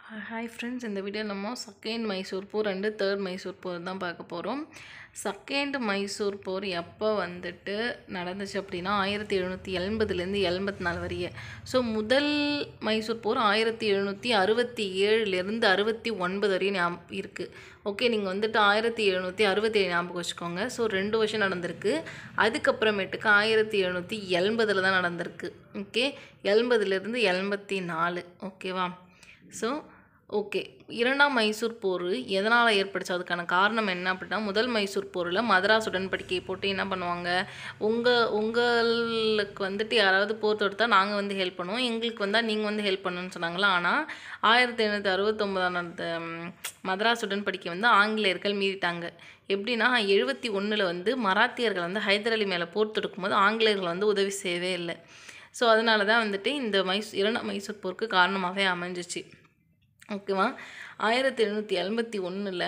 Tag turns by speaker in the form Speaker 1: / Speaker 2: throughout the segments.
Speaker 1: hi friends இந்த video நம்ம second Mysore போர் அண்டு தேர்ட் மைசூர் போர் தான் பார்க்க போகிறோம் செகண்ட் மைசூர் போர் எப்போ வந்துட்டு நடந்துச்சு அப்படின்னா ஆயிரத்தி எழுநூற்றி எண்பதுலேருந்து எண்பத்தி நாலு வரைய ஸோ முதல் மைசூர் போர் ஆயிரத்தி எழுநூற்றி அறுபத்தி ஏழுலேருந்து அறுபத்தி ஒன்பது வரையும் ஞாபகம் இருக்குது ஓகே நீங்கள் வந்துட்டு ஆயிரத்தி எழுநூற்றி அறுபத்தி ஏழு ஞாபகம் வச்சுக்கோங்க ஸோ ரெண்டு வருஷம் நடந்திருக்கு அதுக்கப்புறமேட்டுக்கு ஆயிரத்தி எழுநூற்றி எண்பதில் தான் நடந்திருக்கு ஓகே எண்பதுலேருந்து எண்பத்தி நாலு ஓகேவா ஸோ ஓகே இரண்டாம் மைசூர் போர் எதனால் ஏற்பட்டுச்சு அதுக்கான காரணம் என்ன அப்படின்னா முதல் மைசூர் போரில் மதராஸ் உடன்படிக்கையை போட்டு என்ன பண்ணுவாங்க உங்கள் உங்களுக்கு வந்துட்டு யாராவது போர் தொடுத்தா நாங்கள் வந்து ஹெல்ப் பண்ணுவோம் எங்களுக்கு வந்தால் நீங்கள் வந்து ஹெல்ப் பண்ணணும்னு சொன்னாங்களா ஆனால் ஆயிரத்தி எழுநூற்றி அறுபத்தொம்பதாம் அந்த ம், மதராஸ் உடன்படிக்கை வந்து ஆங்கிலேயர்கள் மீறிட்டாங்க எப்படின்னா எழுபத்தி ஒன்றில் வந்து மராத்தியர்கள் வந்து ஹைதர் அலி மேலே போர் தொடுக்கும்போது ஆங்கிலேயர்கள் வந்து உதவி செய்யவே இல்லை ஸோ அதனால தான் வந்துட்டு இந்த மைஸ் இரண்டாம் மைசூர் போருக்கு காரணமாகவே அமைஞ்சிச்சு ஓகேவா ஆயிரத்தி எழுநூற்றி எண்பத்தி ஒன்றில்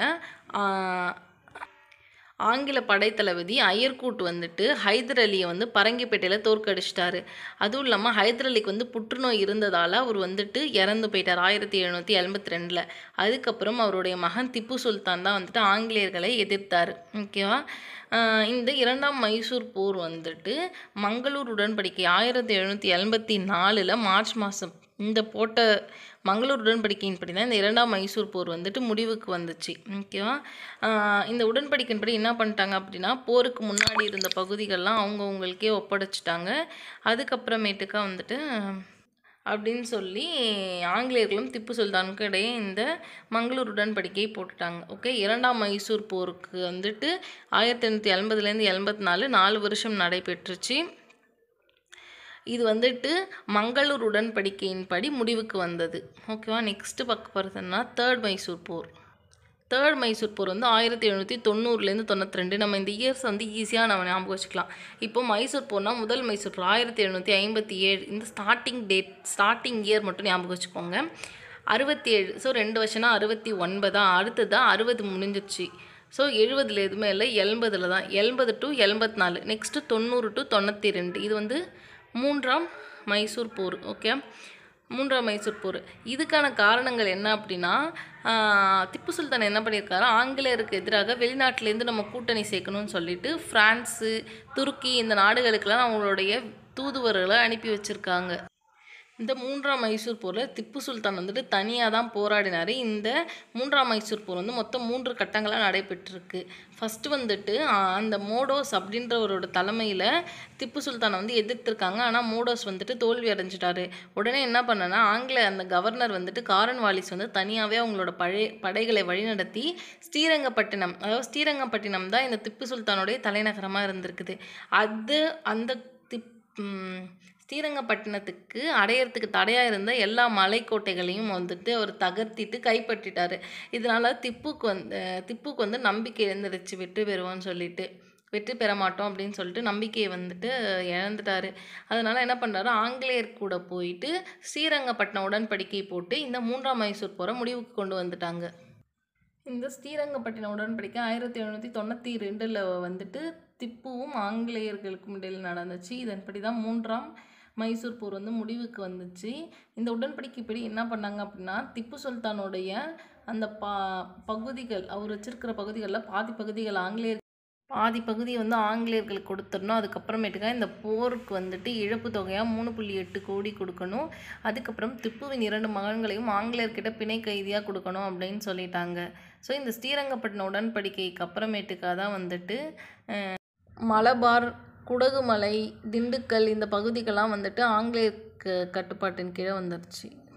Speaker 1: ஆங்கில படைத்தளபதி அயர்கூட் வந்துட்டு ஹைதர் அலியை வந்து பரங்கிப்பேட்டையில் தோற்கடிச்சிட்டாரு அதுவும் இல்லாமல் ஹைதர் அலிக்கு வந்து புற்றுநோய் இருந்ததால் அவர் வந்துட்டு இறந்து போயிட்டார் ஆயிரத்தி எழுநூற்றி எண்பத்தி ரெண்டில் அதுக்கப்புறம் அவருடைய மகன் திப்பு சுல்தான் தான் வந்துட்டு ஆங்கிலேயர்களை எதிர்த்தார் ஓகேவா ஆஹ் இந்த இரண்டாம் மைசூர் போர் வந்துட்டு மங்களூர் உடன்படிக்கை ஆயிரத்தி எழுநூற்றி எண்பத்தி நாலில் மார்ச் மாதம் இந்த போட்ட மங்களூர் உடன்படிக்கையின்படி தான் இந்த இரண்டாம் மைசூர் போர் வந்துட்டு முடிவுக்கு வந்துச்சு ஓகேவா ஆஹ் இந்த உடன்படிக்கையின்படி என்ன பண்ணிட்டாங்க அப்படின்னா போருக்கு முன்னாடி இருந்த பகுதிகள்லாம் அவங்கவுங்களுக்கே ஒப்படைச்சிட்டாங்க அதுக்கப்புறமேட்டுக்கா வந்துட்டு அப்படின்னு சொல்லி ஆங்கிலேயர்களும் திப்பு சுல்தானுக்கும் இடையே இந்த மங்களூர் உடன்படிக்கையை போட்டுட்டாங்க ஓகே இரண்டாம் மைசூர் போருக்கு வந்துட்டு ஆயிரத்தி எண்ணூற்றி எண்பதுலேருந்து எண்பத்தி நாலு நாலு வருஷம் நடைபெற்றுச்சு இது வந்துட்டு மங்களூர் உடன்படிக்கையின்படி முடிவுக்கு வந்தது ஓகேவா நெக்ஸ்ட்டு பார்க்க போகிறதுன்னா தேர்ட் மைசூர் போர் தேர்ட் மைசூர் போர் வந்து ஆயிரத்தி எழுநூற்றி தொண்ணூறுலேருந்து தொண்ணூற்றி ரெண்டு நம்ம இந்த இயர்ஸ் வந்து ஈஸியாக நம்ம ஞாபகம் வச்சுக்கலாம் இப்போ மைசூர் போர்னா முதல் மைசூர் போர் ஆயிரத்தி எழுநூற்றி ஐம்பத்தி ஏழு இந்த ஸ்டார்டிங் டேட் ஸ்டார்டிங் இயர் மட்டும் ஞாபகம் வச்சுக்கோங்க அறுபத்தி ஏழு ஸோ ரெண்டு வருஷம்னா அறுபத்தி ஒன்பதா அடுத்ததா அறுபது முடிஞ்சிருச்சு ஸோ எழுபதுல எதுவுமே இல்லை எண்பதில் தான் எண்பது டு எண்பத்தி நாலு நெக்ஸ்ட்டு தொண்ணூறு டு தொண்ணூற்றி ரெண்டு இது வந்து மூன்றாம் மைசூர் போர் ஓகே மூன்றாம் மைசூர் போர் இதுக்கான காரணங்கள் என்ன அப்படின்னா ஆஹ், திப்பு சுல்தான் என்ன பண்ணியிருக்காரு ஆங்கிலேயருக்கு எதிராக வெளிநாட்டிலேருந்து நம்ம கூட்டணி சேர்க்கணும்னு சொல்லிட்டு ஃப்ரான்ஸு துருக்கி இந்த நாடுகளுக்கெல்லாம் அவங்களுடைய தூதுவர்களை அனுப்பி வச்சுருக்காங்க இந்த மூன்றாம் மைசூர் போரில் திப்பு சுல்தான் வந்துட்டு தனியாக தான் போராடினார் இந்த மூன்றாம் மைசூர் போர் வந்து மொத்தம் மூன்று கட்டங்களாக நடைபெற்றிருக்கு ஃபஸ்ட்டு வந்துட்டு ஆஹ், அந்த மோடோஸ் அப்படின்றவரோட தலைமையில் திப்பு சுல்தானை வந்து எதிர்த்திருக்காங்க ஆனால் மோடோஸ் வந்துட்டு தோல்வி அடைஞ்சிட்டாரு உடனே என்ன பண்ணனா ஆங்கில அந்த கவர்னர் வந்துட்டு காரன் வாலிஸ் வந்து தனியாகவே அவங்களோட பழைய படைகளை வழிநடத்தி ஸ்ரீரங்கப்பட்டினம் அதாவது ஸ்ரீரங்கப்பட்டினம் தான் இந்த திப்பு சுல்தானுடைய தலைநகரமாக இருந்திருக்குது அது அந்த திப் ம், ஸ்ரீரங்கப்பட்டினத்துக்கு அடையறதுக்கு தடையாக இருந்த எல்லா மலைக்கோட்டைகளையும் வந்துட்டு அவர் தகர்த்திட்டு கைப்பற்றிட்டாரு இதனால திப்புக்கு வந்து திப்புக்கு வந்து நம்பிக்கை எழுந்திருச்சு வெற்றி பெறுவோம்னு சொல்லிட்டு வெற்றி பெற மாட்டோம் அப்படின்னு சொல்லிட்டு நம்பிக்கையை வந்துட்டு இழந்துட்டாரு அதனால என்ன பண்ணுறாரு ஆங்கிலேயர் கூட போயிட்டு ஸ்ரீரங்கப்பட்டினம் உடன்படிக்கை போட்டு இந்த மூன்றாம் மைசூர் போரை முடிவுக்கு கொண்டு வந்துட்டாங்க இந்த ஸ்ரீரங்கப்பட்டினம் உடன்படிக்கை ஆயிரத்தி எழுநூற்றி தொண்ணூற்றி ரெண்டில் வந்துட்டு திப்புவும் ஆங்கிலேயர்களுக்கும் இடையில் நடந்துச்சு இதன்படி தான் மூன்றாம் மைசூர் போர் வந்து முடிவுக்கு வந்துச்சு இந்த உடன்படிக்கைப்படி என்ன பண்ணாங்க அப்படின்னா திப்பு சுல்தானுடைய அந்த பா பகுதிகள் அவர் வச்சிருக்கிற பகுதிகளில் பாதி பகுதிகள் ஆங்கிலேயர் பாதி பகுதியை வந்து ஆங்கிலேயர்களுக்கு கொடுத்துடணும் அதுக்கப்புறமேட்டுக்கா இந்த போருக்கு வந்துட்டு இழப்பு தொகையாக மூணு புள்ளி எட்டு கோடி கொடுக்கணும் அதுக்கப்புறம் திப்புவின் இரண்டு மகன்களையும் ஆங்கிலேயர்கிட்ட பிணை கைதியாக கொடுக்கணும் அப்படின்னு சொல்லிட்டாங்க ஸோ இந்த ஸ்ரீரங்கப்பட்டினம் உடன்படிக்கைக்கு அப்புறமேட்டுக்காக தான் வந்துட்டு அஹ், மலபார் குடகுமலை திண்டுக்கல் இந்த பகுதிகள்லாம் வந்துட்டு ஆங்கிலேய க- கட்டுப்பாட்டின் கீழே வந்துருச்சு